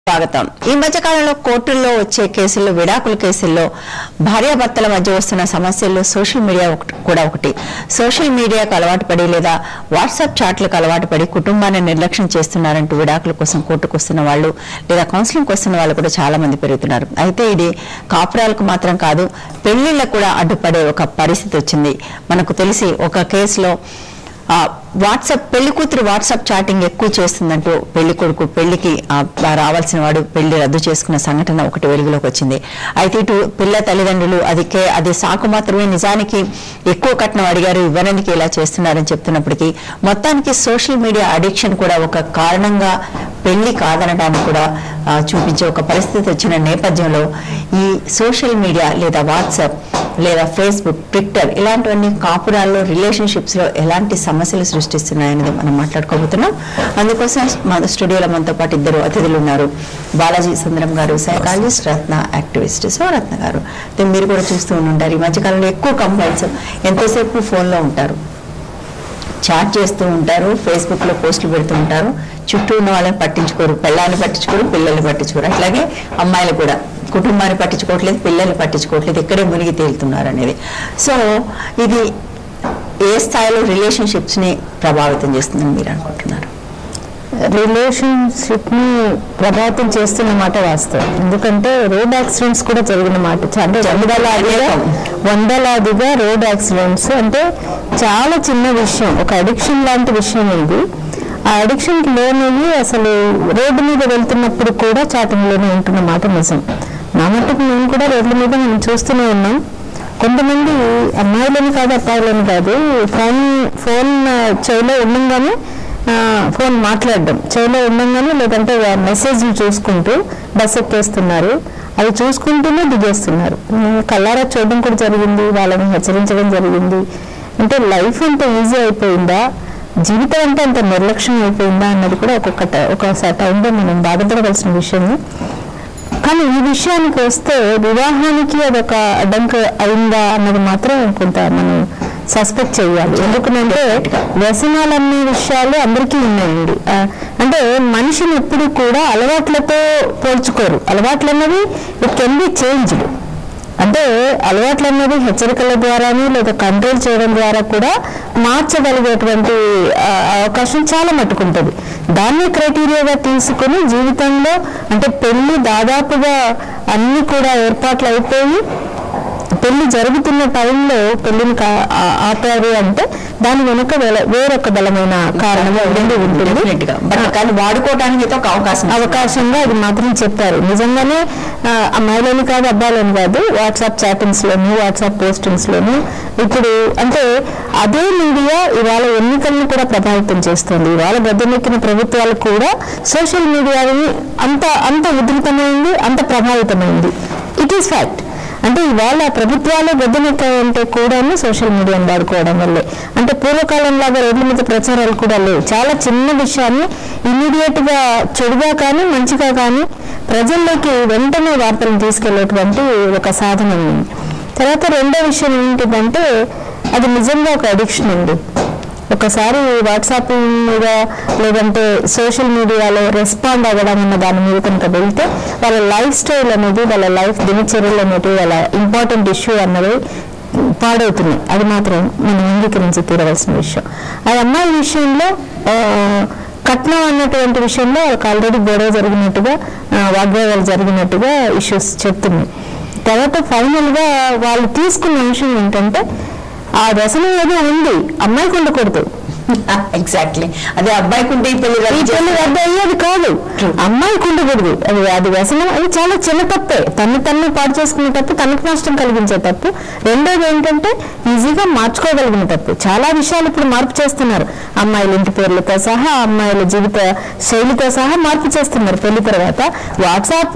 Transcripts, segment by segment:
స్వాగతం ఈ మధ్య కాలంలో కోర్టుల్లో వచ్చే కేసుల్లో విడాకుల కేసుల్లో భార్యాభర్తల మధ్య వస్తున్న సమస్యల్లో సోషల్ మీడియా ఒకటి- కూడా ఒకటి సోషల్ మీడియాకు అలవాటు పడి లేదా వాట్సాప్ చాట్లకు అలవాటు పడి కుటుంబాన్ని నిర్లక్ష్యం చేస్తున్నారంటూ విడాకుల కోసం కోర్టుకు వస్తున్న వాళ్ళు లేదా కౌన్సిలింగ్ వస్తున్న వాళ్ళు కూడా చాలా మంది పెరుగుతున్నారు అయితే ఇది కాపురాలకు మాత్రం కాదు పెళ్లిళ్ళకు కూడా అడ్డుపడే ఒక పరిస్థితి వచ్చింది మనకు తెలిసి ఒక కేసులో ఆ, వాట్సాప్ పెళ్లి కూతురు వాట్సాప్ చాటింగ్ ఎక్కువ చేస్తుందంటూ పెళ్లి కొడుకు పెళ్లికి ఆ, రావాల్సిన వాడు పెళ్లి రద్దు చేసుకున్న సంఘటన ఒకటి వెలుగులోకి వచ్చింది అయితే ఇటు పిల్ల తల్లిదండ్రులు అది కే అది సాకు మాత్రమే నిజానికి ఎక్కువ కట్నం అడిగారు ఇవ్వడానికి ఇలా చేస్తున్నారని చెప్తున్నప్పటికీ మొత్తానికి సోషల్ మీడియా అడిక్షన్ కూడా ఒక కారణంగా పెళ్లి కాదనడానికి కూడా ఆ, చూపించే ఒక పరిస్థితి వచ్చిన నేపథ్యంలో ఈ సోషల్ మీడియా లేదా వాట్సాప్ లేదా ఫేస్బుక్ ట్విట్టర్ ఇలాంటివన్నీ కాపురాల్లో రిలేషన్షిప్స్ లో ఎలాంటి సమస్యలు సృష్టిస్తున్నాయనేది మనం మాట్లాడుకోబోతున్నాం అందుకోసం మన స్టూడియోలో మనతో పాటు ఇద్దరు అతిథులు ఉన్నారు Balaji Sundaram garu psychologist Ratna activist so Ratna garu అయితే మీరు కూడా చూస్తూ ఉంటారు ఈ మధ్యకాలంలో ఎక్కువ కంప్లైంట్స్ ఎంతసేపు ఫోన్లో ఉంటారు చాట్ చేస్తూ ఉంటారు ఫేస్బుక్ లో పోస్టులు పెడుతూ ఉంటారు చుట్టూ ఉన్న వాళ్ళని పట్టించుకోరు పిల్లల్ని పట్టించుకోరు పిల్లల్ని పట్టించుకోరు అట్లాగే అమ్మాయిలు కూడా కుటుంబాన్ని పట్టించుకోవట్లేదు పిల్లల్ని పట్టించుకోవట్లేదు ఇక్కడే మునిగి తేలుతున్నారు అనేది సో ఇది ఏ స్థాయిలో రిలేషన్షిప్స్ ని ప్రభావితం చేస్తుందని మీరు అనుకుంటున్నారు రిలేషన్షిప్ ని ప్రభావితం చేస్తున్న మాట వాస్తవం ఎందుకంటే రోడ్ యాక్సిడెంట్స్ కూడా జరిగిన మాట చ- అంటే వందలాదిగా వందలాదిగా రోడ్ యాక్సిడెంట్స్ అంటే చాలా చిన్న విషయం ఒక అడిక్షన్ లాంటి విషయం ఇది ఆ అడిక్షన్ లోనివి అసలు రోడ్డు మీద వెళ్తున్నప్పుడు కూడా చాటింగ్ లోనే ఉంటున్న మాట నిజం నా మట్టుకు నేను కూడా రోడ్ల మీద మనం చూస్తూనే ఉన్నాం కొంతమంది అమ్మాయిలని కాదు అబ్బాయిలని కాదు ఫోన్ ఫోన్ ఆ, చెవిలో ఉండంగానే ఆ, ఫోన్ మాట్లాడడం చెవిలో ఉండంగానే లేదంటే మెసేజ్ చూసుకుంటూ బస్ ఎక్కేస్తున్నారు అవి చూసుకుంటూనే దిగేస్తున్నారు నేను కళ్ళారా చూడడం కూడా జరిగింది వాళ్ళని హెచ్చరించడం జరిగింది అంటే లైఫ్ అంత ఈజీ అయిపోయిందా జీవితం అంటే అంత నిర్లక్ష్యం అయిపోయిందా అన్నది కూడా ఒక్కొక్క ట- ఒక టైంలో మనం బాధపడవలసిన విషయమే కానీ ఈ విషయానికి వస్తే వివాహానికి అదొక అడ్డంక అయిందా అన్నది మాత్రం కొంత మనం సస్పెక్ట్ చేయాలి ఎందుకంటే వ్యసనాలు అనే విషయాలు అందరికీ ఉన్నాయండి ఆ, అంటే మనిషిని ఎప్పుడు కూడా అలవాట్లతో పోల్చుకోరు అలవాట్లు అన్నవి ఇట్ కెన్ బి చేంజ్డ్ అంటే అలవాట్లు అన్నది హెచ్చరికల ద్వారాను లేదా కంట్రోల్ చేయడం ద్వారా కూడా మార్చగలిగేటువంటి ఆ, అవకాశం చాలా మట్టుకుంటుంది దాన్ని క్రైటీరియాగా తీసుకుని జీవితంలో అంటే పెళ్లి దాదాపుగా అన్ని కూడా ఏర్పాట్లు అయిపోయి పెళ్లి జరుగుతున్న టైంలో పెళ్లిని కా- ఆ- ఆపారు అంటే దాని వెనుక వేల- వేరొక బలమైన కారణం ఉండి ఉంటుంది డెఫినెట్ గా బట్ కానీ వాడుకోవడానికి అయితే ఒక అవకాశం అవకాశంగా అది మాత్రం చెప్పారు నిజంగానే ఆ, అమ్మాయిలని కాదు అబ్బాయిలని కాదు వాట్సాప్ చాటింగ్స్ లోను వాట్సాప్ పోస్టింగ్స్ లోను ఇప్పుడు అంటే అదే మీడియా ఇవాళ ఎన్నికలను కూడా ప్రభావితం చేస్తుంది ఇవాళ గద్దెనెక్కిన ప్రభుత్వాలు కూడా సోషల్ మీడియాని అంత అంత ఉధృతమైంది అంత ప్రభావితమైంది ఇట్ ఈస్ ఫ్యాక్ట్ అంటే ఇవాళ ప్రభుత్వాలు గద్దెనెక్కాయంటే కూడా సోషల్ మీడియాని వాడుకోవడం వల్లే అంటే పూర్వకాలం లాగా రోడ్ల మీద ప్రచారాలు కూడా లేవు చాలా చిన్న విషయాన్ని ఇమీడియట్ గా చెడుగా కానీ మంచిగా కానీ ప్రజల్లోకి వెంటనే వార్తలను తీసుకెళ్లేటువంటి ఒక సాధనం ఉంది తర్వాత రెండో విషయం ఏంటిదంటే అది నిజంగా ఒక అడిక్షన్ ఉంది ఒకసారి వాట్సాప్ మీద లేదంటే సోషల్ మీడియాలో రెస్పాండ్ అవ్వడం అన్న దాని మీద కనుక వెళ్తే వాళ్ళ లైఫ్ స్టైల్ అనేది వాళ్ళ లైఫ్ దినచర్యలు అనేవి వాళ్ళ ఇంపార్టెంట్ ఇష్యూ అన్నది పాడవుతున్నాయి అది మాత్రం మనం అంగీకరించి తీరవలసిన విషయం అది అమ్మాయి విషయంలో ఆ, కట్నం అన్నటువంటి విషయంలో వాళ్ళకి ఆల్రెడీ గొడవ జరిగినట్టుగా ఆ, వాగ్వాదాలు జరిగినట్టుగా ఇష్యూస్ చెప్తున్నాయి తర్వాత ఫైనల్ గా వాళ్ళు తీసుకున్న అంశం ఏంటంటే ఆ వ్యసనం ఏదో ఉంది అమ్మాయికి ఉండకూడదు ఎగ్జాక్ట్లీ అదే అబ్బాయికి ఉంటే ఈ పెళ్లి ఈ రద్దు పెళ్లి రద్దు అయ్యేది కాదు అమ్మాయికి ఉండకూడదు అది అది వ్యసనం అది చాలా చిన్న తప్పే తను తన్ను పాడు చేసుకునే తప్పు తనకు నష్టం కలిగించే తప్పు రెండోది ఏంటంటే ఈజీగా మార్చుకోగలిగిన తప్పు చాలా విషయాలు ఇప్పుడు మార్పు చేస్తున్నారు అమ్మాయిల ఇంటి పేర్లతో సహా అమ్మాయిల జీవిత శైలితో సహా మార్పు చేస్తున్నారు పెళ్లి తర్వాత వాట్సాప్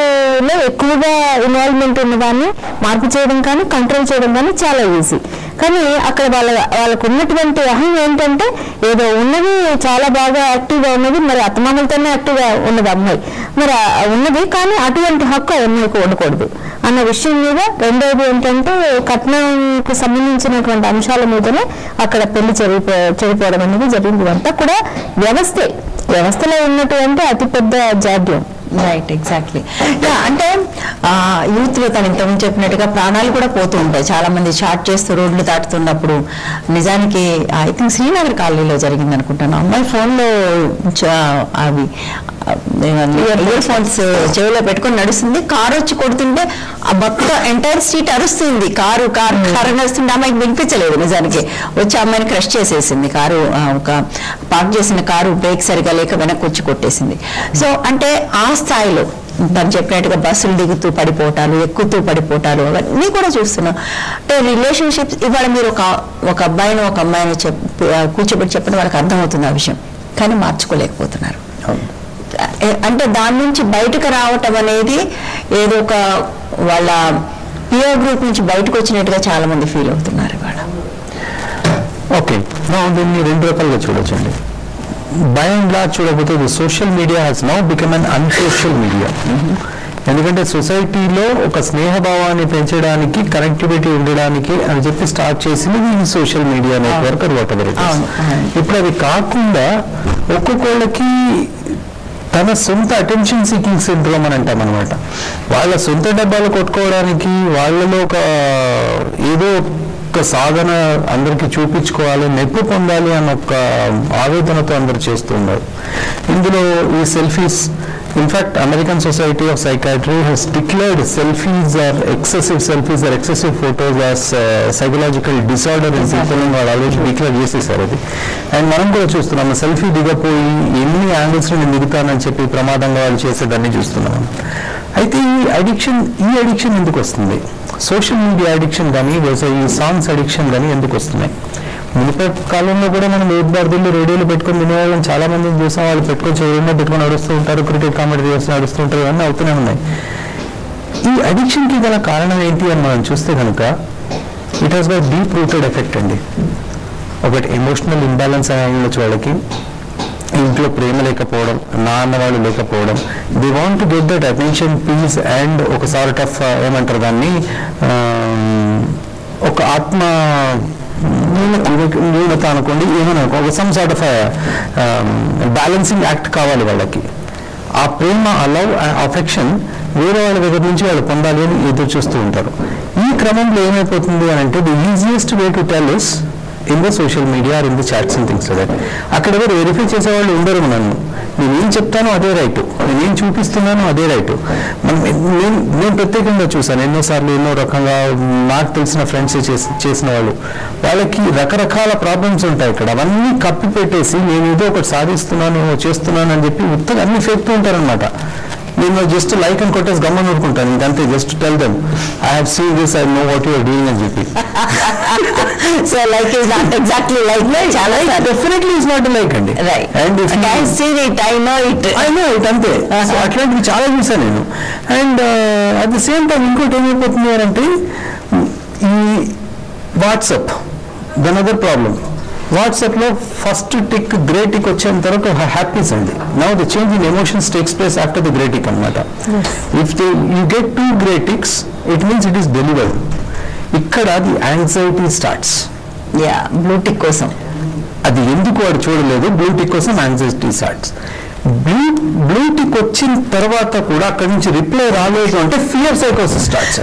లో ఎక్కువగా ఇన్వాల్వ్మెంట్ ఉన్నదాన్ని మార్పు చేయడం కానీ కంట్రోల్ చేయడం కానీ చాలా ఈజీ కానీ అక్కడ వాళ్ళ వాళ్ళకు ఉన్నటువంటి అహం ఏంటంటే ఏదో ఉన్నది చాలా బాగా యాక్టివ్గా ఉన్నది మరి అత్తమామలతోనే యాక్టివ్గా ఉన్నది అమ్మాయి మరి ఆ ఉన్నది కానీ అటువంటి హక్కు ఆ అమ్మాయికి ఉండకూడదు అన్న విషయం మీద రెండవది ఏంటంటే కట్నంకు సంబంధించినటువంటి అంశాల మీదనే అక్కడ పెళ్లి చెడిపో చెడిపోవడం అనేది జరిగింది ఇదంతా కూడా వ్యవస్థే వ్యవస్థలో ఉన్నటువంటి అతిపెద్ద జాడ్యం రైట్ ఎగ్జాక్ట్లీ అంటే యూత్ లో తను ఇంతకుముందు చెప్పినట్టుగా ప్రాణాలు కూడా పోతూ ఉంటాయి చాలా మంది షార్ట్ చేస్తూ రోడ్లు దాటుతున్నప్పుడు నిజానికి ఐ థింక్ శ్రీనగర్ కాలనీలో జరిగింది అనుకుంటాను అమ్మాయి ఫోన్లో అవి ఇయర్ ఫోన్స్ చెవిలో పెట్టుకొని నడుస్తుంది కారు వచ్చి కొడుతుంటే ఆ భక్త ఎంటైర్ స్ట్రీట్ అరుస్తుంది కారు కారు కారు నడుస్తుంటే అమ్మాయికి వినిపించలేదు నిజానికి వచ్చి అమ్మాయిని క్రష్ చేసేసింది కారు ఆ, ఒక పార్క్ చేసిన కారు బ్రేక్ సరిగా లేక వెనక్కి వచ్చి కొట్టేసింది సో అంటే ఆ స్థాయిలో తను చెప్పినట్టుగా బస్సులు దిగుతూ పడిపోవటాలు ఎక్కుతూ పడిపోవటాలు అవన్నీ కూడా చూస్తున్నాం అంటే రిలేషన్షిప్స్ ఇవాళ మీరు ఒక ఒక అబ్బాయిని ఒక అమ్మాయిని చెప్పి కూర్చోబెట్టి చెప్పిన వాళ్ళకి అర్థమవుతుంది ఆ విషయం కానీ మార్చుకోలేకపోతున్నారు ఏ- అంటే దాని నుంచి బయటకు రావటం అనేది ఏదో ఒక వాళ్ళ పియర్ గ్రూప్ నుంచి బయటకు వచ్చినట్టుగా చాలా మంది ఫీల్ అవుతున్నారు ఇవాళ ఓకే నా దీన్ని రెండు రకాలుగా చూడొచ్చండి బై అండ్ లార్జ్ చూడకపోతే the social media has now become an unsocial media ఎందుకంటే సొసైటీలో ఒక స్నేహభావాన్ని పెంచడానికి కనెక్టివిటీ ఉండడానికి అని చెప్పి స్టార్ట్ చేసింది ఈ సోషల్ మీడియా నెట్వర్క్ అది వాట్ ఎవర్ అవును, అవును. ఇప్పుడు అది కాకుండా ఒక్కొక్కళ్ళకి తన సొంత అటెన్షన్ సీకింగ్ సిండ్రోమ్ అని అంటాం అనమాట వాళ్ళ సొంత డబ్బాలు కొట్టుకోవడానికి వాళ్ళలో ఒక ఏదో ఒక సాధన అందరికీ చూపించుకోవాలి మెప్పు పొందాలి అన్న ఒక ఆవేదనతో అందరు చేస్తున్నారు ఇందులో ఈ selfies in fact American society of psychiatry has declared selfies are excessive selfies are excessive photos are psychological disorder in people వాళ్ళు ఆల్రెడీ డిక్లేర్ చేసేసారు అది అండ్ మనం కూడా చూస్తున్నాం సెల్ఫీ దిగపోయి ఎన్ని యాంగిల్స్ నుండి దిగుతానని చెప్పి ప్రమాదంగా వాళ్ళు చేసేదాన్ని చూస్తున్నాం అయితే ఈ అడిక్షన్ ఈ అడిక్షన్ ఎందుకు వస్తుంది సోషల్ మీడియా అడిక్షన్ కానీ లేదా ఈ సాంగ్స్ అడిక్షన్ కానీ ఎందుకు వస్తున్నాయి మునుపటి కాలంలో కూడా మనం వేద్దార్థులు రేడియోలు పెట్టుకొని వినేవాళ్ళం చాలా మందిని చూసాం వాళ్ళు పెట్టుకొని చెవుల్లో పెట్టుకొని నడుస్తూ ఉంటారు క్రికెట్ కామెడీ చేస్తూ నడుస్తూ ఉంటారు ఇవన్నీ అవుతూనే ఉన్నాయి ఈ అడిక్షన్కి గల కారణం ఏంటి అని మనం చూస్తే కనుక it has by deep rooted effect అండి ఒకటి ఎమోషనల్ ఇంబ్యాలెన్స్ అని ఉండొచ్చు వాళ్ళకి ఇంట్లో ప్రేమ లేకపోవడం నాన్న వాళ్ళు లేకపోవడం the want to get that attention piece and ఒక సార్ట్ ఆఫ్ ఏమంటారు దాన్ని um, ఒక ఆత్మ న్యూన- న్యూనత అనుకోండి ఏమైనా అనుకో ఒక some sort of balancing act కావాలి వాళ్ళకి ఆ ప్రేమ ఆ లవ్ అఫెక్షన్ వేరే వాళ్ళ దగ్గర నుంచి వాళ్ళు పొందాలి అని ఎదురు చూస్తూ ఉంటారు ఈ క్రమంలో ఏమైపోతుంది అని అంటే the easiest way to tell is in the social media or in the chats and things that అక్కడ ఎవరు వెరిఫై చేసేవాళ్ళు ఉండరు నన్ను నేనేం చెప్తానో అదే రైట్ నేనేం చూపిస్తున్నానో అదే రైట్ మనం నేను నేను ప్రత్యేకంగా చూసాను ఎన్నోసార్లు ఎన్నో రకంగా నాకు తెలిసిన ఫ్రెండ్స్ చేసి చేసిన వాళ్ళు వాళ్ళకి రకరకాల ప్రాబ్లమ్స్ ఉంటాయి ఇక్కడ అవన్నీ కప్పి పెట్టేసి నేను ఏదో ఒకటి సాధిస్తున్నాను ఏమో చేస్తున్నాను అని చెప్పి ఉత్తగా అన్ని ఫేక్తూ ఉంటారనమాట నేను జస్ట్ లైక్ అని కొట్టేసి గమ్మని ఊరుకుంటాను ఇంకంతే just tell them I have seen this I know what you're doing అని చెప్పి so like is not exactly like చాలా డెఫినెట్లీ ఇస్ నాట్ లైక్ అండి right and I see it I know it I know it అంతే so అట్లాంటివి చాలా చూసాను నేను and at the same time ఇంకోటి ఏమైపోతుంది అని అంటే ఈ వాట్సాప్ దన్ అదర్ ప్రాబ్లం వాట్సాప్లో ఫస్ట్ టిక్ గ్రే టిక్ వచ్చేంత వరకు హ్యాపీస్ అండి now the change in emotions takes place after the grey tick అనమాట if they you get two grey ticks it means it is delivered ఇక్కడ the anxiety starts yeah blue tick కోసం అది ఎందుకు వాడు చూడలేదు బ్లూటిక్ కోసం యాంగ్జైటీ స్టార్ట్స్ బ్లూ బ్లూటిక్ వచ్చిన తర్వాత కూడా అక్కడి నుంచి రిప్లై రాలేదు అంటే ఫియర్ సైకోసిస్ starts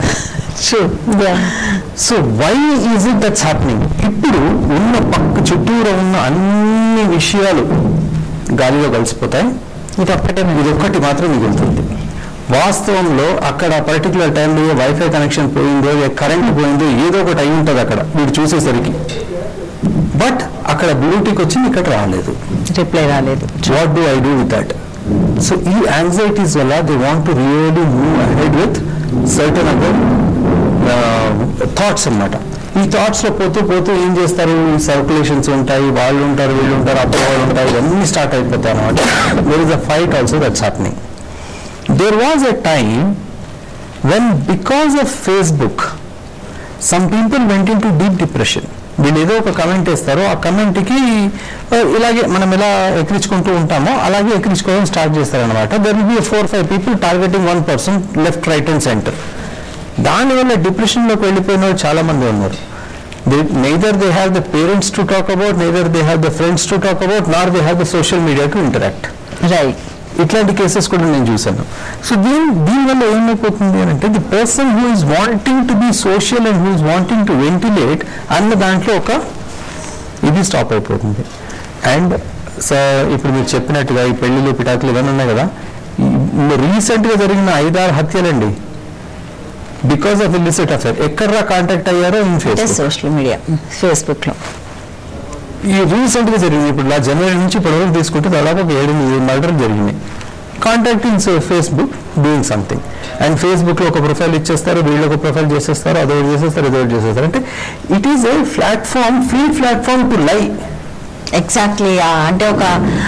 so why is it that's happening ఇప్పుడు ఉన్న పక్క చుట్టూరా ఉన్న అన్ని విషయాలు గాలిలో కలిసిపోతాయి ఇది ఒక్కటే ఇది ఒక్కటి మాత్రం మిగులుతుంది వాస్తవంలో అక్కడ పర్టికులర్ టైంలో వైఫై కనెక్షన్ పోయిందో ఏ కరెంట్ పోయిందో ఏదో ఒకటి అయి ఉంటుంది అక్కడ వీడు చూసేసరికి బట్ అక్కడ బ్లూటిక్ వచ్చింది ఇక్కడ రాలేదు రిప్లై రాలేదు what do I do with that so ఈ యాంగ్జైటీస్ వల్ల they want to really move ahead with certain other thoughts అన్నమాట ఈ థాట్స్ లో పోతూ పోతూ ఏం చేస్తారు ఈ సర్కులేషన్స్ ఉంటాయి వాళ్ళు ఉంటారు వీళ్ళు ఉంటారు అప్పుడు వాళ్ళు ఉంటారు ఇవన్నీ స్టార్ట్ అయిపోతాయి అనమాట there is a fight also that's happening there was a time when because of Facebook some people went into deep depression వీళ్ళు ఏదో ఒక కమెంట్ వేస్తారో ఆ కమెంట్కి ఇలాగే మనం ఎలా ఎక్కించుకుంటూ ఉంటామో అలాగే ఎక్కించుకోవడం స్టార్ట్ చేస్తారనమాట there will be four five people targeting one person left right and centre దానివల్ల డిప్రెషన్లోకి వెళ్ళిపోయిన వాళ్ళు చాలా మంది ఉన్నారు neither they have the parents to talk about neither they have the friends to talk about nor they have the social media to interact right ఇట్లాంటి cases కూడా నేను చూశాను సో దీని దీనివల్ల ఏమైపోతుంది అని అంటే the person who is wanting to B social and who is wanting to ventilate అన్న దాంట్లో ఒక ఇది స్టాప్ అయిపోతుంది అండ్ ఇప్పుడు మీరు చెప్పినట్టుగా ఈ పెళ్లిలు పిటాకులు ఇవన్నీ ఉన్నాయి కదా రీసెంట్గా జరిగిన ఐదారు హత్యలండి బికాస్ ఆఫ్ ఇల్లిసిట్ అఫేర్ ఎక్కడ కాంటాక్ట్ అయ్యారో ఇన్ అంటే ఫేస్బుక్ సోషల్ మీడియా ఫేస్బుక్ లో ఈ రీసెంట్ గా జరిగింది ఇప్పుడు లా జనవరి నుంచి ఇప్పటివరకు తీసుకుంటే దాదాపు ఒక ఏడు మర్డర్ జరిగినాయి contacting Facebook doing something and Facebook లో ఒక ప్రొఫైల్ ఇచ్చేస్తారు వీళ్ళు ఒక ప్రొఫైల్ చేసేస్తారు అదొకటి చేసేస్తారు ఇదొకటి చేసేస్తారు అంటే it is a platform free platform to lie exactly అంటే ఒక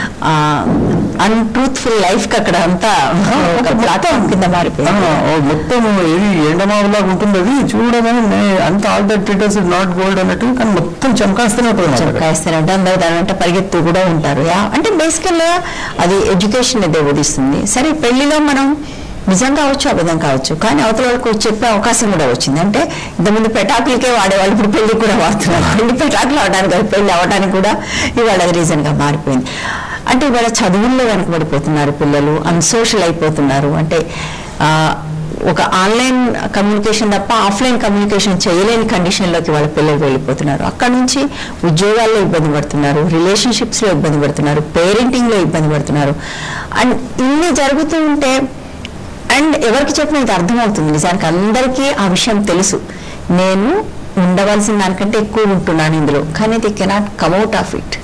అన్ట్రూత్ఫుల్ లైఫ్ కి అక్కడ అంతా ఒక ప్లాట్ఫామ్ కింద మారిపోయింది మొత్తం ఇది ఎండమావులాగా ఉంటుంది అది చూడగానే నే- అంత all that it not gold అన్నట్టు కానీ మొత్తం చమకాస్తూనే ఉంటుంది అన్నమాట. చమకాయిస్తారంటే అందరూ దాని వెంట పరిగెత్తు కూడా ఉంటారు యా- అంటే బేసికల్ గా అది ఎడ్యుకేషన్ అయితే బోధిస్తుంది సరే పెళ్లిలో మనం నిజం కావచ్చు అబద్ధం కావచ్చు కానీ అవతల వాళ్ళకు చెప్పే అవకాశం కూడా వచ్చింది అంటే ఇంతకుముందు పెటాకులకే వాడేవాళ్ళు ఇప్పుడు పెళ్లి కూడా వాడుతున్నారు పెళ్లి పెటాకులు అవడానికి కాదు, పెళ్లి అవడానికి కూడా ఇవాళ అది రీజన్ గా మారిపోయింది అంటే ఇవాళ చదువుల్లో వెనకబడిపోతున్నారు పిల్లలు అన్సోషల్ అయిపోతున్నారు అంటే ఆ, ఒక ఆన్లైన్ కమ్యూనికేషన్ తప్ప ఆఫ్లైన్ కమ్యూనికేషన్ చేయలేని కండిషన్లోకి వాళ్ళ పిల్లలు వెళ్ళిపోతున్నారు అక్కడ నుంచి ఉద్యోగాల్లో ఇబ్బంది పడుతున్నారు రిలేషన్షిప్స్లో ఇబ్బంది పడుతున్నారు పేరెంటింగ్లో ఇబ్బంది పడుతున్నారు అండ్ ఇన్ని జరుగుతూ ఉంటే అండ్ ఎవరికి చెప్పినా ఇది అర్థమవుతుంది నిజానికి అందరికీ ఆ విషయం తెలుసు నేను ఉండవలసిన దానికంటే ఎక్కువ ఉంటున్నాను ఇందులో కానీ the cannot come out of it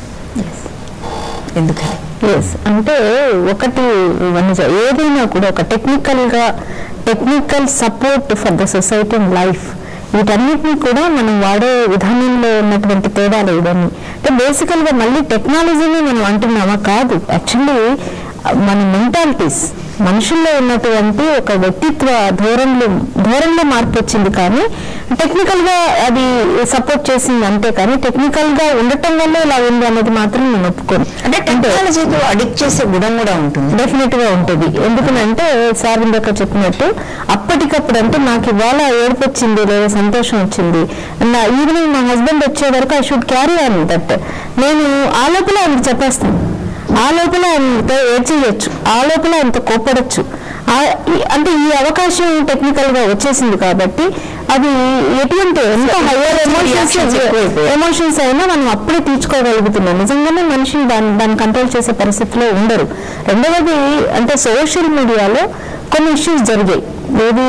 ఎందుకని ఎస్ అంటే ఒకటి వనజ ఏదైనా కూడా ఒక టెక్నికల్ గా technical support for the society and life వీటన్నిటిని కూడా మనం వాడే విధానంలో ఉన్నటువంటి తేడాలు ఇవన్నీ అంటే బేసికల్ గా మళ్ళీ టెక్నాలజీని మనం అంటున్నామా కాదు యాక్చువల్లీ మన మెంటాలిటీస్ మనుషుల్లో ఉన్నటువంటి ఒక వ్యక్తిత్వ ధోరణిలో ధోరణిలో మార్పు వచ్చింది కానీ టెక్నికల్ గా అది సపోర్ట్ చేసింది అంతే కానీ టెక్నికల్ గా ఉండటం వల్ల ఇలా ఉంది అనేది మాత్రం నేను ఒప్పుకోను అంటే టెక్నాలజీకి అడిక్ట్ చేసే గుణం కూడా ఉంటుంది డెఫినెట్ గా ఉంటుంది ఎందుకంటే సార్ ఇందాక చెప్పినట్టు అప్పటికప్పుడు అంటే నాకు ఇవాళ ఏడుపు వచ్చింది లేదా సంతోషం వచ్చింది నా ఈవినింగ్ మా హస్బెండ్ వచ్చే వరకు I should carry on that నేను ఆ లోపల ఆయనకు చెప్పేస్తాను ఆ లోపల ఆయనతో ఏడ్చేయచ్చు ఆ లోపల ఆయనతో కోపడచ్చు ఆ- ఈ- అంటే ఈ అవకాశం టెక్నికల్ గా వచ్చేసింది కాబట్టి అది ఎటువంటి ఎంత హయ్యర్ reactions ఎమోషన్స్ ఎక్కువైపోయాయి. ఎమోషన్స్ అయినా మనం అప్పుడే తీర్చుకోగలుగుతున్నాం నిజంగానే మనిషిని దాన్ని దాన్ని కంట్రోల్ చేసే పరిస్థితిలో ఉండరు రెండవది అంటే సోషల్ మీడియాలో కొన్ని ఇష్యూస్ జరిగాయి ఏది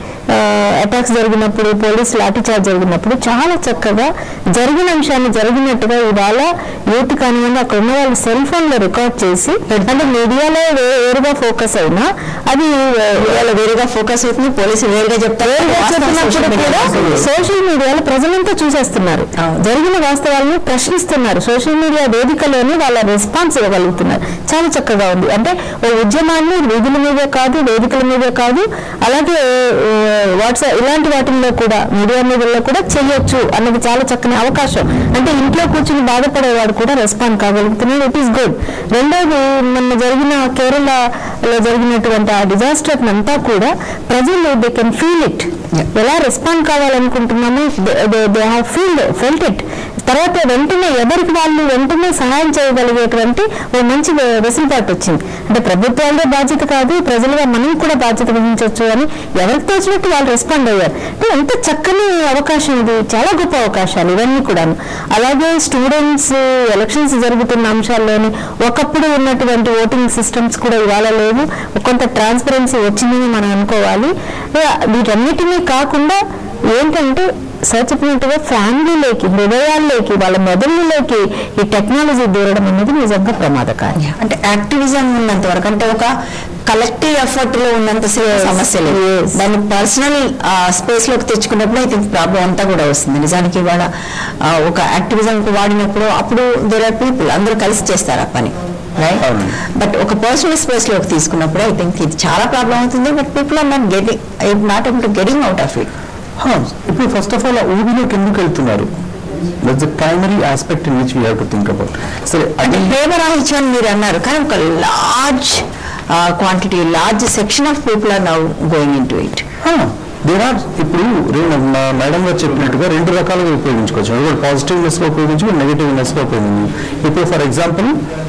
అటాక్స్ జరిగినప్పుడు పోలీస్ లాఠీ చార్జ్ జరిగినప్పుడు చాలా చక్కగా జరిగిన అంశాన్ని జరిగినట్టుగా ఇవాళ యూత్ కానివ్వండి అక్కడ ఉన్న వాళ్ళు సెల్ ఫోన్ లో రికార్డ్ చేసి అంటే మీడియాలో వేరుగా ఫోకస్ అయినా అది ఇవాళ వేరుగా ఫోకస్ అవుతుంది పోలీసులు వేరుగా చెప్తారు వేరుగా చెప్పినప్పుడు కూడా సోషల్ మీడియాలో ప్రజలంతా చూసేస్తున్నారు అవును. జరిగిన వాస్తవాలను ప్రశ్నిస్తున్నారు సోషల్ మీడియా వేదికలోనే వాళ్ళ రెస్పాన్స్ ఇవ్వగలుగుతున్నారు చాలా చక్కగా ఉంది అంటే ఓ ఉద్యమాన్ని వీధుల మీదే కాదు వేదికల మీదే కాదు అలాగే వాట్సాప్ ఇలాంటి వాటిల్లో కూడా మీడియా మీడియాలో కూడా చేయొచ్చు అన్నది చాలా చక్కని అవకాశం అంటే ఇంట్లో కూర్చుని బాధపడేవాడు కూడా రెస్పాండ్ కాగలుగుతున్నాడు ఇట్ ఈస్ గుడ్ రెండోది మొన్న జరిగిన కేరళలో జరిగినటువంటి ఆ డిజాస్టర్ అంతా కూడా ప్రజలు దే కెన్ ఫీల్ ఇట్ ఎలా రెస్పాండ్ కావాలనుకుంటున్నామో they have feeled felt it తర్వాత వెంటనే ఎవరికి వాళ్ళు వెంటనే సహాయం చేయగలిగేటువంటి ఓ మంచి వె- వెసులుబాటు వచ్చింది అంటే ప్రభుత్వాలదే బాధ్యత కాదు ప్రజలుగా మనం కూడా బాధ్యత వహించవచ్చు అని ఎవరికి తోచినట్టు వాళ్ళు రెస్పాండ్ అయ్యారు అంటే ఎంత చక్కని అవకాశం ఇది చాలా గొప్ప అవకాశాలు ఇవన్నీ కూడాను అలాగే స్టూడెంట్స్ ఎలక్షన్స్ జరుగుతున్న అంశాల్లోని ఒకప్పుడు ఉన్నటువంటి ఓటింగ్ సిస్టమ్స్ కూడా ఇవాళ లేవు కొంత ట్రాన్స్పరెన్సీ వచ్చిందని మనం అనుకోవాలి ఏ, వీటన్నిటినీ కాకుండా ఏంటంటే సార్ చెప్పినట్టుగా ఫ్యామిలీలోకి హృదయాల్లోకి వాళ్ళ మెదళ్ళలోకి ఈ టెక్నాలజీ దూరడం అనేది నిజంగా ప్రమాదకారి అంటే యాక్టివిజం ఉన్నంత వరకు అంటే ఒక కలెక్టివ్ ఎఫర్ట్ లో ఉన్నంత సమస్య లేదు Yes. దాన్ని పర్సనల్ స్పేస్ లోకి తెచ్చుకున్నప్పుడు అయితే ప్రాబ్లం అంతా కూడా వస్తుంది నిజానికి ఇవాళ ఆ, ఒక యాక్టివిజం వాడినప్పుడు అప్పుడు దేర్ ఆర్ పీపుల్ అందరూ కలిసి చేస్తారు ఆ పని రైట్ అవును. బట్ ఒక పర్సనల్ స్పేస్ లోకి తీసుకున్నప్పుడు ఐ థింక్ ఇది చాలా ప్రాబ్లం అవుతుంది but people are not getting not able to getting out of it హా, ఇప్పుడు ఫస్ట్ ఆఫ్ ఆల్ ఆ ఊబిలోకి ఎందుకు వెళ్తున్నారు that's the primary aspect in which we have to think about సరే అంటే అది ప్రేమ రాహిత్యం అని మీరు అన్నారు కానీ ఒక large quantity large section of people are now going in to it there are ఇప్పుడు రే- మా మేడం గారు చెప్పినట్టుగా రెండు రకాలుగా ఉపయోగించుకోవచ్చు ఒకటి పాజిటివ్నెస్ గా ఉపయోగించి నెగిటివ్నెస్ గా ఉపయోగించి ఇప్పుడు ఫర్ ఎగ్జాంపుల్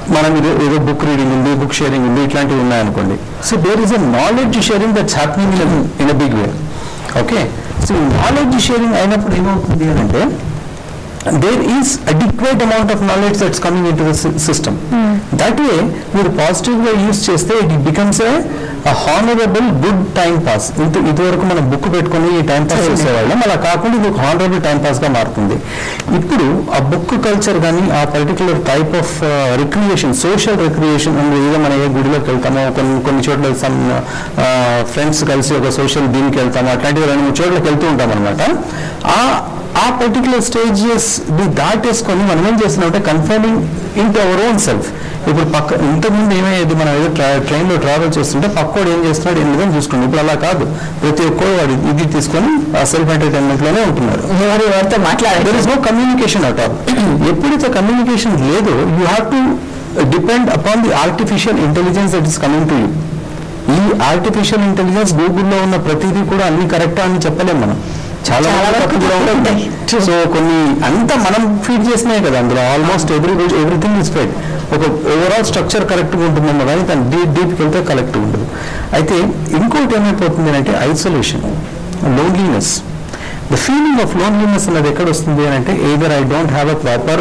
మనం ఏదో ఏదో బుక్ రీడింగ్ ఉంది బుక్ షేరింగ్ ఉంది ఇట్లాంటివి ఉన్నాయనుకోండి so there is a knowledge sharing that's happening in in a big way okay so knowledge sharing అయినప్పుడు ఏమవుతుంది అని అంటే there is adequate amount of knowledge that's coming in to the system that way మీరు positive గా use చేస్తే it becomes a honourable good time pass ఇంత ఇదివరకు మనం బుక్ పెట్టుకొని ఈ టైం పాస్ చేసేవాళ్ళం అలా కాకుండా ఇది ఒక హానరబుల్ టైం పాస్ గా మారుతుంది ఇప్పుడు ఆ బుక్ కల్చర్ కానీ ఆ particular type of recreation social recreation ఏదో మనం ఏ గుడిలోకి వెళ్తామో కొన్ని కొన్ని చోట్ల సమ్ ఫ్రెండ్స్ కలిసి ఒక సోషల్ దీనికి వెళ్తాము అట్లాంటివి రెండు మూడు చోట్లకి వెళ్తూ ఉంటాం అనమాట ఆ ఆ పర్టికులర్ స్టేజెస్ ది దాటేసుకొని మనం ఏం చేస్తున్నామంటే confirming in to our own self ఇప్పుడు పక్క ఇంతకుముందు ఏమయ్యేది మనం ఏదో ట్రా ట్రైన్లో ట్రావెల్ చేస్తుంటే పక్కోడు ఏం చేస్తున్నాడు ఏం లేదని చూసుకోండి ఇప్పుడు అలా కాదు ప్రతి ఒక్కరు వాడు ఇది తీసుకొని ఆ సెల్ఫ్ ఎంటర్టైన్మెంట్లోనే ఉంటున్నారు ఎవరు ఎవరితో మాట్లాడారు there is no communication at all ఎప్పుడైతే కమ్యూనికేషన్ లేదో you have to depend upon the artificial intelligence that is coming to you ఈ ఆర్టిఫిషియల్ ఇంటెలిజెన్స్ గూగుల్లో ఉన్న ప్రతిదీ కూడా అన్ని కరెక్టా అని చెప్పలేం మనం చాలా చాలా వరకు వరకు తప్పు కూడా ఉంటుంది True. సో కొన్ని అంతా మనం ఫీడ్ చేసినాయి కదా అందులో almost every everything is fed ఒక ఓవరాల్ స్ట్రక్చర్ కరెక్ట్గా ఉంటుందేమో కానీ దాని డీప్ డీప్కి వెళ్తే కరెక్ట్గా ఉంటుంది అయితే ఇంకోటి ఏమైపోతుంది అంటే isolation loneliness the feeling of loneliness అన్నది ఎక్కడ వస్తుంది అని అంటే either I don't have a proper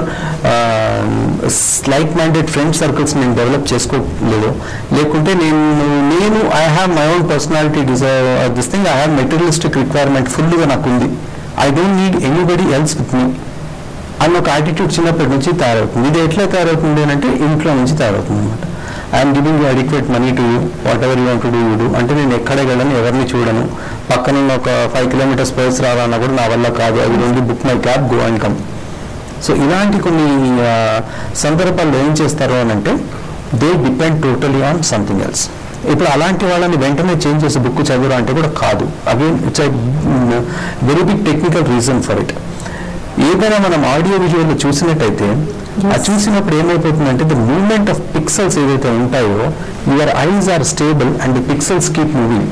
like minded friend circles నేను డెవలప్ చేసుకోలేదు లేకుంటే నేను నేను I have my own personality desire this thing I have materialistic requirement ఫుల్గా నాకు ఉంది I don't need anybody else with me అన్న ఒక యాటిట్యూడ్ చిన్నప్పటి నుంచి తయారవుతుంది ఇది ఎట్లా తయారవుతుంది అని అంటే ఇంట్లో నుంచి తయారవుతుంది అనమాట I'm giving you adequate money to you whatever you want to do you do అంటే నేను ఎక్కడ వెళ్ళను ఎవరిని చూడను పక్కన ఒక ఫైవ్ కిలోమీటర్స్ పోయి రావాలన్నా కూడా నా వల్ల కాదు అది only book my cab go and come so ఇలాంటి కొన్ని ఆ, సందర్భాల్లో ఏం చేస్తారు అని అంటే they depend totally on something else ఇప్పుడు అలాంటి వాళ్ళని వెంటనే చేంజ్ చేసి బుక్ చదువురా అంటే కూడా కాదు again it's very big technical reason for it ఏదైనా మనం ఆడియో విజువల్ చూసినట్టయితే ఆ చూసినప్పుడు ఏమైపోతుందంటే ద మూవ్మెంట్ ఆఫ్ పిక్సెల్స్ ఏదైతే ఉంటాయో your eyes are stable and the pixels keep moving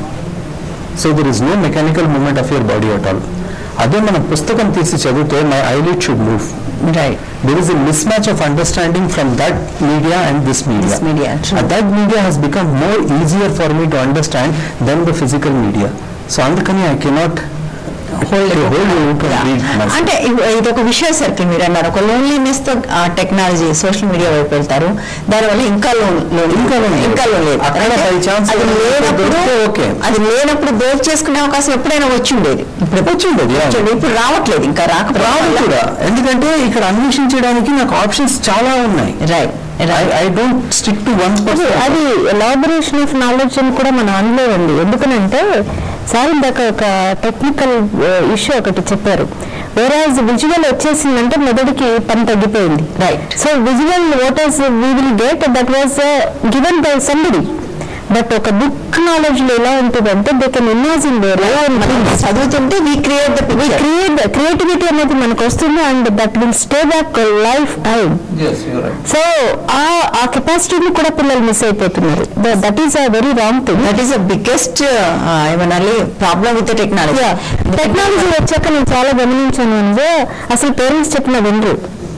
so there is no mechanical movement of your body at all అదే మనం పుస్తకం తీసి చదివితే my eyelid should move right there is a mismatch of understanding from that media and this media. This media, true. And that media has become more easier for me to understand than the physical media. So అందుకని I cannot hold a hold you to read myself. అంటే ఇవ్- ఇది ఒక విషయ circle మీరు అన్నారు ఒక loneliness తో టెక్నాలజీ సోషల్ మీడియా వైపు వెళ్తారు దానివల్ల ఇంకా లోన్ లోన్ ఇంకా loan లేదు. ఇంకా లోన్ లేదు అక్కడ అంటే by chance అది ఏదైనా లేనప్పుడు దొరికితే okay. అది లేనప్పుడు దోచ్ చేసుకునే అవకాశం ఎప్పుడైనా వచ్చి ఉండేది ఇప్పుడు వచ్చి ఉండేది, yeah. వచ్చి- ఇప్పుడు రావట్లేదు ఇంకా రాదు రాకపోవడం కూడా ఎందుకంటే ఇక్కడ అన్వేషించడానికి నాకు ఆప్షన్స్ చాలా ఉన్నాయి right I I don't stick to one అది అది ఎలాబరేషన్ ఆఫ్ నాలెడ్జ్ అని కూడా మనం అనలేదండి ఎందుకనంటే సార్ ఇందాక ఒక టెక్నికల్ ఇష్యూ ఒకటి చెప్పారు వేరాజ్ విజువల్ వచ్చేసిందంటే మెదడుకి పని తగ్గిపోయింది Right. So visual what is we will get that was given by somebody but ఒక బుక్ నాలెడ్జ్ లో ఎలా ఉంటుందంటే దే కెన్ ఇమాజిన్ దేర్ చదువుతుంటే we create the picture create creativity అనేది మనకు వస్తుంది and that will stay back life time so ఆ ఆ కెపాసిటీని కూడా పిల్లలు మిస్ అయిపోతున్నారు that is a very wrong thing that is the biggest ఏమనాలి ప్రాబ్లం విత్ టెక్నాలజీ టెక్నాలజీ వచ్చాక నేను చాలా గమనించాను అంటే అసలు పేరెంట్స్ చెప్పిన వినరు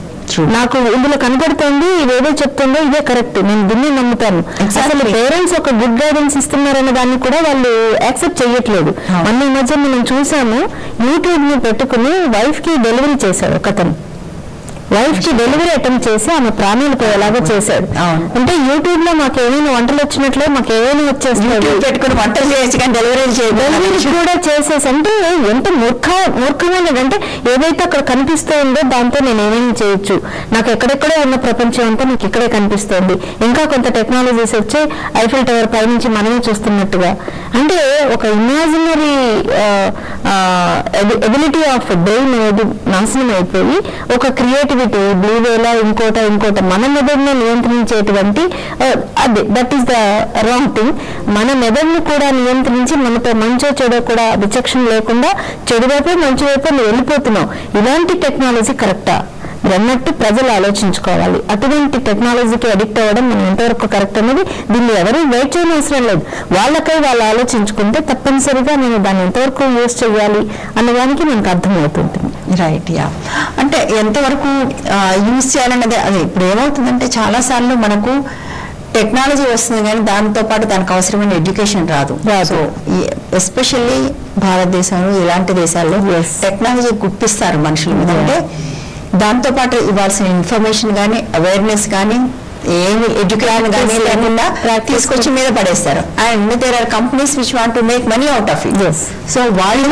నాకు ఇందులో కనపడుతుంది ఇదేదో చెప్తుందో ఇదే కరెక్ట్ నేను దీన్ని నమ్ముతాను Exactly. అసలు పేరెంట్స్ ఒక గుడ్ గైడెన్స్ ఇస్తున్నారనే దాన్ని కూడా వాళ్ళు యాక్సెప్ట్ చేయట్లేదు అవును. మొన్న ఈ మధ్య మనం చూసాము యూట్యూబ్ ని పెట్టుకుని వైఫ్ కి డెలివరీ చేశాడు ఒకతను వైఫ్ కి డెలివరీ అటెంప్ట్ చేసి ఆమె ప్రాణాలు పోయేలాగా చేశాడు అవును. అంటే యూట్యూబ్ లో మాకు ఏమైనా వంటలు వచ్చినట్లే మాకు ఏమైనా వచ్చేస్తాయి పెట్టుకుని వంటలు చేయొచ్చు కానీ డెలివరీ డెలివరీ చేయదు కూడా చేసేసి అంటే ఎంత మూర్ఖ మూర్ఖమైనది అంటే ఏదైతే అక్కడ కనిపిస్తూ ఉందో దాంతో నేను ఏమేమి చేయొచ్చు నాకు ఎక్కడెక్కడో ఉన్న ప్రపంచం అంతా నాకు ఇక్కడే కనిపిస్తుంది ఇంకా కొంత టెక్నాలజీస్ వచ్చి ఐఫిల్ టవర్ పైనుంచి మనమే చూస్తున్నట్టుగా అంటే ఒక ఇమాజినరీ ఎబిలిటీ ఆఫ్ బ్రెయిన్ అనేది నాశనం అయిపోయి ఒక క్రియేటివిటీ బ్లూవేలా ఇంకోట ఇంకోట మన మెదడుని నియంత్రించేటువంటి ఆ, అదే that is the wrong thing మన మెదడుని కూడా నియంత్రించి మనతో మంచో చెడో కూడా విచక్షణ లేకుండా చెడు వైపు మంచి వైపు నువ్వు వెళ్ళిపోతున్నావు ఇలాంటి టెక్నాలజీ కరెక్టా మీరు అన్నట్టు ప్రజలు ఆలోచించుకోవాలి అటువంటి టెక్నాలజీకి అడిక్ట్ అవ్వడం మనం ఎంతవరకు కరెక్ట్ అనేది దీన్ని ఎవరు వెయిట్ చేయని అవసరం లేదు వాళ్ళకై వాళ్ళు ఆలోచించుకుంటే తప్పనిసరిగా నేను దాన్ని ఎంతవరకు యూజ్ చేయాలి అన్నదానికి మనకు అర్థమవుతుంటుంది రైట్ యా అంటే ఎంతవరకు యూజ్ చేయాలన్నది అది ఇప్పుడు ఏమవుతుందంటే చాలా సార్లు మనకు టెక్నాలజీ వస్తుంది కానీ దాంతో పాటు దానికి అవసరమైన ఎడ్యుకేషన్ రాదు రాదు. ఎస్పెషల్లీ భారతదేశంలో ఇలాంటి దేశాల్లో టెక్నాలజీ గుప్పిస్తారు మనుషుల మీద అంటే దాంతో పాటు ఇవ్వాల్సిన ఇన్ఫర్మేషన్ కానీ అవేర్నెస్ కానీ ఏమి ఎడ్యుకేషన్ కానీ Practice లేకుండా practice తీసుకొచ్చి మీద పడేస్తారు and there are companies which want to make money out of it Yes. So వాళ్ళు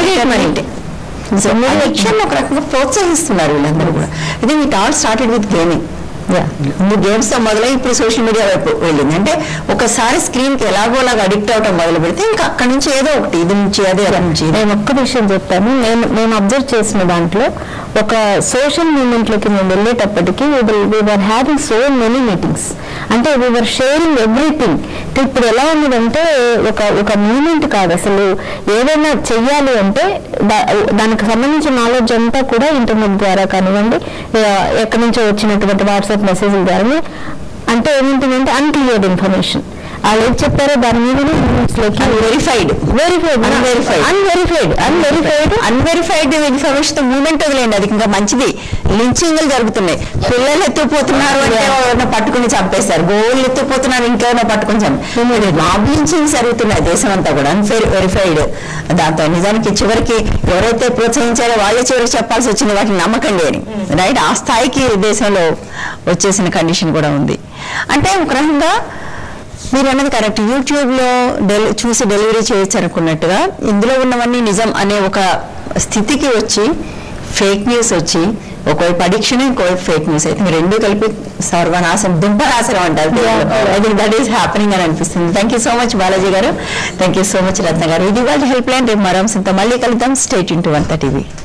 సో అడిక్షన్ ఒక రకంగా ప్రోత్సహిస్తున్నారు వీళ్ళందరూ కూడా ఇది it all started with gaming ముందు గేమ్స్ తో మొదలై ఇప్పుడు సోషల్ మీడియా వైపు వెళ్ళింది అంటే ఒకసారి స్క్రీన్ కి ఎలాగోలాగా అడిక్ట్ అవటం మొదలు పెడితే ఇంకా అక్కడి నుంచి ఏదో ఒకటి ఇది నుంచి అదే అది నుంచి ఇది. నేను ఒక్క విషయం చెప్తాను నేను నేను అబ్జర్వ్ చేసిన దాంట్లో ఒక సోషల్ మూమెంట్లోకి మేము వెళ్ళేటప్పటికి we are having so many meetings అంటే వీఆర్ షేరింగ్ ఎవ్రీథింగ్ ఇప్పుడు ఎలా ఉన్నదంటే ఒక ఒక మూమెంట్ కాదు అసలు ఏదైనా చెయ్యాలి అంటే దా- దానికి సంబంధించిన నాలెడ్జ్ అంతా కూడా ఇంటర్నెట్ ద్వారా కానివ్వండి ఆ, ఎక్కడి నుంచో వచ్చినటువంటి వాట్సాప్ మెసేజ్ల ద్వారా అంటే ఏముంటుందంటే అన్క్లియర్డ్ ఇన్ఫర్మేషన్ వాళ్ళు ఏం చెప్పారో దాని మీద verified verified Unverified. Unverified unverified unverified information moment వదిలేండి అది ఇంకా మంచిది లించింగ్లు జరుగుతున్నాయి పిల్లలు ఎత్తుకుపోతున్నారు అంటే ఎవరైనా పట్టుకుని చంపేస్తారు గోళ్ళు ఎత్తుకుపోతున్నారు ఇంకెవరైనా పట్టుకుని చంపి మాబ్ లించింగ్స్ జరుగుతున్నాయి దేశం అంతా కూడా అన్ఫెర్ వెరిఫైడ్ దాంతో నిజానికి చివరికి ఎవరైతే ప్రోత్సహించారో వాళ్ళే చివరికి చెప్పాల్సి వచ్చింది వాటిని నమ్మకండి అని రైట్ ఆ స్థాయికి దేశంలో వచ్చేసిన కండిషన్ కూడా ఉంది అంటే ఒక రకంగా మీరు అన్నది కరెక్ట్ యూట్యూబ్ లో డెలి చూసి డెలివరీ చేయొచ్చు అనుకున్నట్టుగా ఇందులో ఉన్నవన్నీ నిజం అనే ఒక స్థితికి వచ్చి ఫేక్ న్యూస్ వచ్చి ఒకవైపు అడిక్షన్ ఇంకోవైపు ఫేక్ న్యూస్ అయితే మీరు రెండు కలిపి సర్వనాశనం దుంపనాశనం అంటారు I think that is happening అని అనిపిస్తుంది thank you so much Balaji garu thank you so much Ratna garu ఇది వాళ్ళ హెల్ప్ లైన్ రేపు మరో అంశంతో మళ్ళీ కలుద్దాం స్టేట్ ఇంటూ వన్ టీవీ